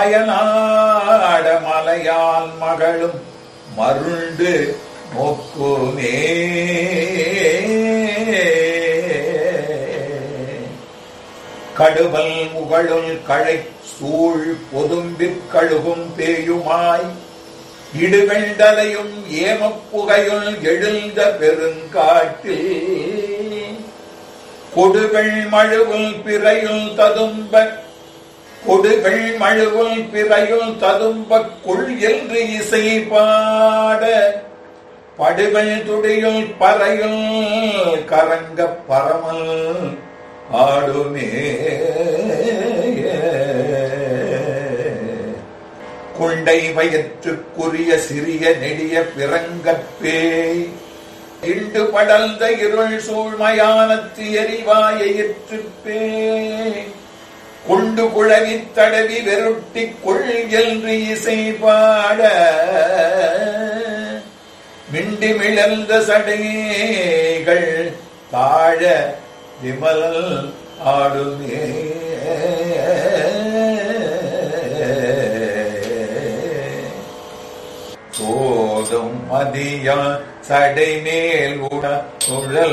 மயனாட மலையால் மகளும் மருண்டு நோக்குமே கடுவல் முகழுள் களை சூழ் பொதும்பிற் கழுகும் பேயுமாய் இடுகண்டலையும் ஏமப்புகையுள் எழுந்த பெருங்காட்டில் கொடுகள் மழுவுள் பிறையுள் ததும்ப கொடுகள் மழுவுள் பிறையுள் ததும்ப கொள் என்று இசை பாட படுகள் துடியுள் பறையுள் கரங்க பரமல் ஆடுமே குண்டை வயிற்றுக்குரிய சிறிய நெடிய பிறங்கப்பேய் இண்டு படர்ந்த இருள் சூழ்மையானத்து எரிவாயிற்றுப்பே கொண்டு குழவி தடவி வெருட்டி கொள் என்று இசை பாட மிண்டி மிளர்ந்த சடைகள் தாழ விமல் ஆடுமே சோதும் மதியா சடை மேல் உட உழல்